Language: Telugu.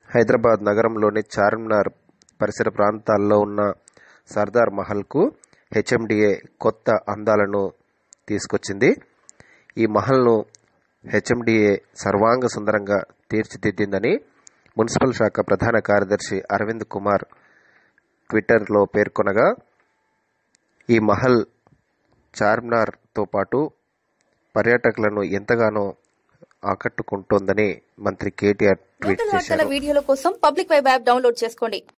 హైదరాబాద్ నగరంలోని చార్మినార్ పరిసర ప్రాంతాల్లో ఉన్న సర్దార్ మహల్కు హెచ్ఎండిఏ కొత్త అందాలను తీసుకొచ్చింది ఈ మహల్ను హెచ్ఎండిఏ సర్వాంగ సుందరంగా తీర్చిదిద్దిందని మున్సిపల్ శాఖ ప్రధాన కార్యదర్శి అరవింద్ కుమార్ ట్విట్టర్లో పేర్కొనగా ఈ మహల్ చార్మినార్తో పాటు పర్యాటకులను ఎంతగానో ఆకట్టుకుంటోందని మంత్రి కేటీఆర్ ట్వీట్ లోకల్ వార్తల చేశారు వీడియోల కోసం పబ్లిక్ వెబ్ యాప్ డౌన్లోడ్ చేసుకోండి